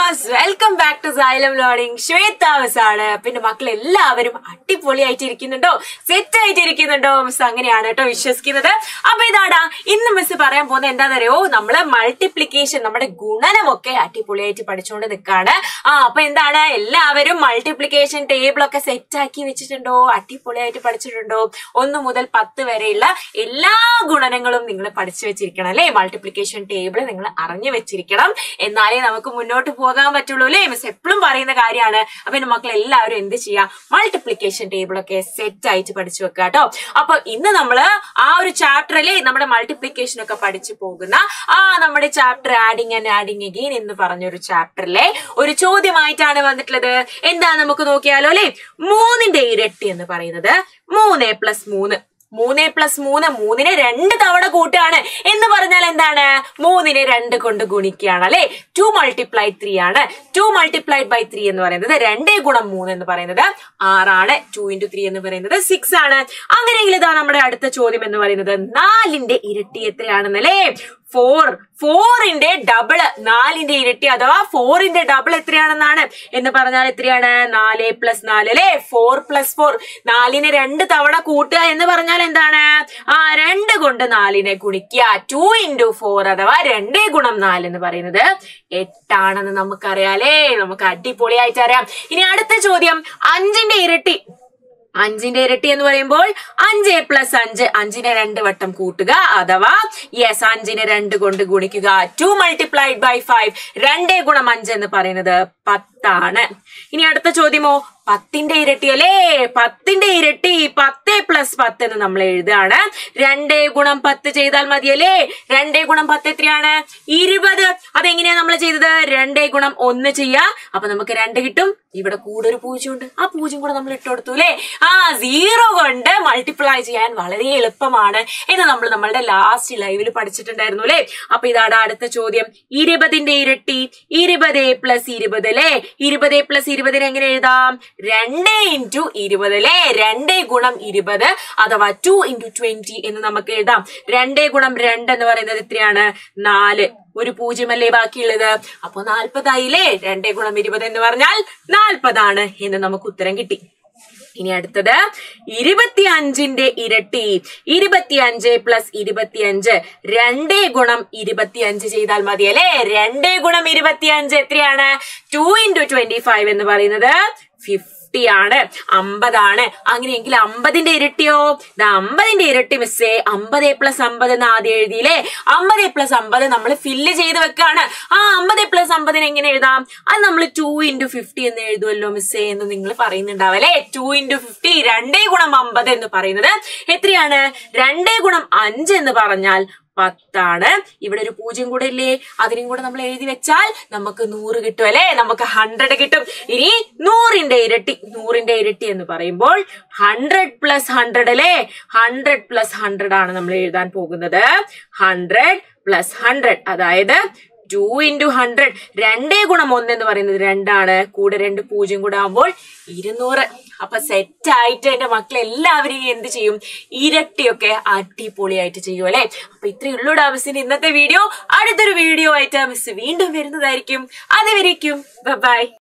lowers welcome back to Xylem loading ശ്വേതാവസ് ആണ് പിന്നെ മക്കൾ എല്ലാവരും അടിപൊളിയായിട്ട് ഇരിക്കുന്നുണ്ടോ സെറ്റ് ആയിട്ട് ഇരിക്കുന്നുണ്ടോ മിസ് അങ്ങനെയാണ് കേട്ടോ വിശ്വസിക്കുന്നത് അപ്പൊ ഇതാടാ ഇന്ന് മിസ് പറയാൻ പോകുന്നത് എന്താണെന്നറിയോ നമ്മള് മൾട്ടിപ്ലിക്കേഷൻ നമ്മുടെ ഗുണനമൊക്കെ അടിപൊളിയായിട്ട് പഠിച്ചുകൊണ്ട് നിൽക്കാണ് ആ അപ്പൊ എന്താണ് എല്ലാവരും മൾട്ടിപ്ലിക്കേഷൻ ടേബിൾ ഒക്കെ സെറ്റ് ആക്കി വെച്ചിട്ടുണ്ടോ അടിപൊളിയായിട്ട് പഠിച്ചിട്ടുണ്ടോ ഒന്ന് മുതൽ പത്ത് വരെയുള്ള എല്ലാ ഗുണനങ്ങളും നിങ്ങൾ പഠിച്ചു വെച്ചിരിക്കണം അല്ലേ മൾട്ടിപ്ലിക്കേഷൻ ടേബിൾ നിങ്ങൾ അറിഞ്ഞു വെച്ചിരിക്കണം എന്നാലേ നമുക്ക് മുന്നോട്ട് പോകാൻ പറ്റുള്ളൂ അല്ലേ മിസ് എപ്പോഴും പറയുന്ന കാര്യമാണ് അപ്പൊ എന്റെ മക്കൾ എല്ലാവരും എന്ത് ചെയ്യാം മൾട്ടിപ്ലിക്കേഷൻ ടേബിൾ ഒക്കെ സെറ്റ് ആയിട്ട് പഠിച്ചു വെക്കുക കേട്ടോ അപ്പൊ ഇന്ന് നമ്മള് ആ ഒരു ചാപ്റ്ററിലെ നമ്മുടെ മൾട്ടിപ്ലിക്കേഷൻ ഒക്കെ പഠിച്ചു പോകുന്ന ആ നമ്മുടെ chapter adding and adding again എന്ന് പറഞ്ഞൊരു ചാപ്റ്ററിലെ ഒരു ചോദ്യമായിട്ടാണ് വന്നിട്ടുള്ളത് എന്താ നമുക്ക് നോക്കിയാലോ അല്ലെ മൂന്നിന്റെ ഇരട്ടി എന്ന് പറയുന്നത് മൂന്ന് പ്ലസ് മൂന്ന് മൂന്ന് പ്ലസ് മൂന്ന് മൂന്നിനെ രണ്ട് തവണ കൂട്ടുകയാണ് എന്ന് പറഞ്ഞാൽ എന്താണ് മൂന്നിനെ രണ്ട് കൊണ്ട് ഗുണിക്കുകയാണ് അല്ലെ ടു മൾട്ടിപ്ലൈ ത്രീ ആണ് ടു മൾട്ടിപ്ലൈഡ് ബൈ ത്രീ എന്ന് പറയുന്നത് രണ്ടേ ഗുണം മൂന്ന് എന്ന് പറയുന്നത് ആറാണ് ടു ഇൻറ്റു ത്രീ എന്ന് പറയുന്നത് സിക്സ് ആണ് അങ്ങനെയെങ്കിൽ ഇതാ നമ്മുടെ അടുത്ത ചോദ്യം എന്ന് പറയുന്നത് നാലിന്റെ ഇരട്ടി എത്രയാണെന്നല്ലേ ഫോർ ഫോറിന്റെ ഡബിള് നാലിന്റെ ഇരട്ടി അഥവാ ഫോറിന്റെ ഡബിൾ എത്രയാണെന്നാണ് എന്ന് പറഞ്ഞാൽ എത്രയാണ് നാല് പ്ലസ് നാല് അല്ലെ ഫോർ പ്ലസ് ഫോർ നാലിനെ രണ്ട് തവണ കൂട്ടുക എന്ന് പറഞ്ഞാൽ എന്താണ് ആ രണ്ട് കൊണ്ട് നാലിനെ ഗുണിക്കുക ടു ഇൻറ്റു ഫോർ അഥവാ രണ്ടേ ഗുണം നാല് എന്ന് പറയുന്നത് എട്ടാണെന്ന് നമുക്കറിയാലേ നമുക്ക് അടിപൊളിയായിട്ട് അറിയാം ഇനി അടുത്ത ചോദ്യം അഞ്ചിന്റെ ഇരട്ടി അഞ്ചിന്റെ ഇരട്ടി എന്ന് പറയുമ്പോൾ അഞ്ച് പ്ലസ് അഞ്ച് അഞ്ചിനെ രണ്ട് വട്ടം കൂട്ടുക അഥവാ യെസ് അഞ്ചിനെ രണ്ട് കൊണ്ട് ഗുണിക്കുക ടു മൾട്ടിപ്ലൈഡ് ബൈ ഫൈവ് രണ്ടേ ഗുണം അഞ്ച് എന്ന് പറയുന്നത് പത്താണ് ഇനി അടുത്ത ചോദ്യമോ പത്തിന്റെ ഇരട്ടി അല്ലേ പത്തിന്റെ ഇരട്ടി പത്ത് പ്ലസ് പത്ത് എന്ന് നമ്മൾ എഴുതുകയാണ് രണ്ടേ ഗുണം പത്ത് ചെയ്താൽ മതിയല്ലേ രണ്ടേ ഗുണം പത്ത് എത്രയാണ് ഇരുപത് അതെങ്ങനെയാ നമ്മൾ ചെയ്തത് രണ്ടേ ഗുണം ഒന്ന് ചെയ്യാ അപ്പൊ നമുക്ക് രണ്ട് കിട്ടും ഇവിടെ കൂടെ ഒരു പൂജ്യം ഉണ്ട് ആ പൂജ്യം കൂടെ നമ്മൾ ഇട്ട് കൊടുത്തു അല്ലേ ആ സീറോ കൊണ്ട് മൾട്ടിപ്ലൈ ചെയ്യാൻ വളരെ എളുപ്പമാണ് എന്ന് നമ്മൾ നമ്മളുടെ ലാസ്റ്റ് ലൈവിൽ പഠിച്ചിട്ടുണ്ടായിരുന്നു അല്ലേ അപ്പൊ ഇതാണ് അടുത്ത ചോദ്യം ഇരുപതിന്റെ ഇരട്ടി ഇരുപത് പ്ലസ് ഇരുപത് അല്ലേ ഇരുപത് പ്ലസ് ഇരുപതിന് എങ്ങനെ എഴുതാം രണ്ട് ഇൻറ്റു ഇരുപത് അല്ലേ രണ്ട് ഗുണം ഇരുപത് അഥവാ ടു ഇൻറ്റു ട്വന്റി എന്ന് നമുക്ക് എഴുതാം രണ്ട് ഗുണം രണ്ട് എന്ന് പറയുന്നത് എത്രയാണ് നാല് ഒരു പൂജ്യമല്ലേ ബാക്കിയുള്ളത് അപ്പൊ നാൽപ്പതായില്ലേ രണ്ടേ ഗുണം ഇരുപത് എന്ന് പറഞ്ഞാൽ നാൽപ്പതാണ് എന്ന് നമുക്ക് ഉത്തരം കിട്ടി ഇനി അടുത്തത് ഇരുപത്തിയഞ്ചിന്റെ ഇരട്ടി ഇരുപത്തിയഞ്ച് പ്ലസ് ഇരുപത്തിയഞ്ച് രണ്ടേ ഗുണം ഇരുപത്തിയഞ്ച് ചെയ്താൽ മതി അല്ലെ രണ്ടേ ഗുണം ഇരുപത്തിയഞ്ച് എത്രയാണ് ടു ഇൻറ്റു ട്വന്റി ഫൈവ് എന്ന് പറയുന്നത് ഫിഫ്റ്റി ആണ് അമ്പതാണ് അങ്ങനെയെങ്കിൽ അമ്പതിന്റെ ഇരട്ടിയോ ദാ അമ്പതിന്റെ ഇരട്ടി മിസ്സേ അമ്പത് പ്ലസ് അമ്പത് എന്ന് ആദ്യം എഴുതിയില്ലേ അമ്പത് പ്ലസ് അമ്പത് നമ്മൾ ഫില്ല് ചെയ്ത് വെക്കാണ് ആ അമ്പത് പ്ലസ് അമ്പതിന് എങ്ങനെ എഴുതാം അത് നമ്മൾ ടു ഇൻറ്റു ഫിഫ്റ്റി എന്ന് എഴുതുമല്ലോ മിസ്സേ എന്ന് നിങ്ങൾ പറയുന്നുണ്ടാവും അല്ലെ ടു ഇൻറ്റു ഫിഫ്റ്റി രണ്ടേ ഗുണം അമ്പത് എന്ന് പറയുന്നത് എത്രയാണ് രണ്ടേ ഗുണം അഞ്ച് എന്ന് പറഞ്ഞാൽ പത്താണ് ഇവിടെ ഒരു പൂജ്യം കൂടെ ഇല്ലേ അതിനും കൂടെ നമ്മൾ എഴുതി വെച്ചാൽ നമുക്ക് നൂറ് കിട്ടും അല്ലെ നമുക്ക് ഹൺഡ്രഡ് കിട്ടും ഇനി നൂറിന്റെ ഇരട്ടി നൂറിന്റെ ഇരട്ടി എന്ന് പറയുമ്പോൾ ഹൺഡ്രഡ് പ്ലസ് ഹൺഡ്രഡ് അല്ലേ ഹൺഡ്രഡ് പ്ലസ് ഹൺഡ്രഡ് ആണ് നമ്മൾ എഴുതാൻ പോകുന്നത് ഹൺഡ്രഡ് പ്ലസ് ഹൺഡ്രഡ് അതായത് ടു ഇൻറ്റു ഹൺഡ്രഡ് രണ്ടേ ഗുണം ഒന്ന് എന്ന് പറയുന്നത് രണ്ടാണ് കൂടെ രണ്ട് പൂജ്യം കൂടെ ആകുമ്പോൾ ഇരുന്നൂറ് അപ്പൊ സെറ്റ് ആയിട്ട് എന്റെ മക്കളെ എല്ലാവരും എന്ത് ചെയ്യും ഇരട്ടിയൊക്കെ അടിപൊളിയായിട്ട് ചെയ്യും അല്ലെ അപ്പൊ ഇത്രയേ ഉള്ളൂ മിസ്സിന്റെ ഇന്നത്തെ വീഡിയോ അടുത്തൊരു വീഡിയോ ആയിട്ട് മിസ് വീണ്ടും വരുന്നതായിരിക്കും അതുവരേക്കും ബൈ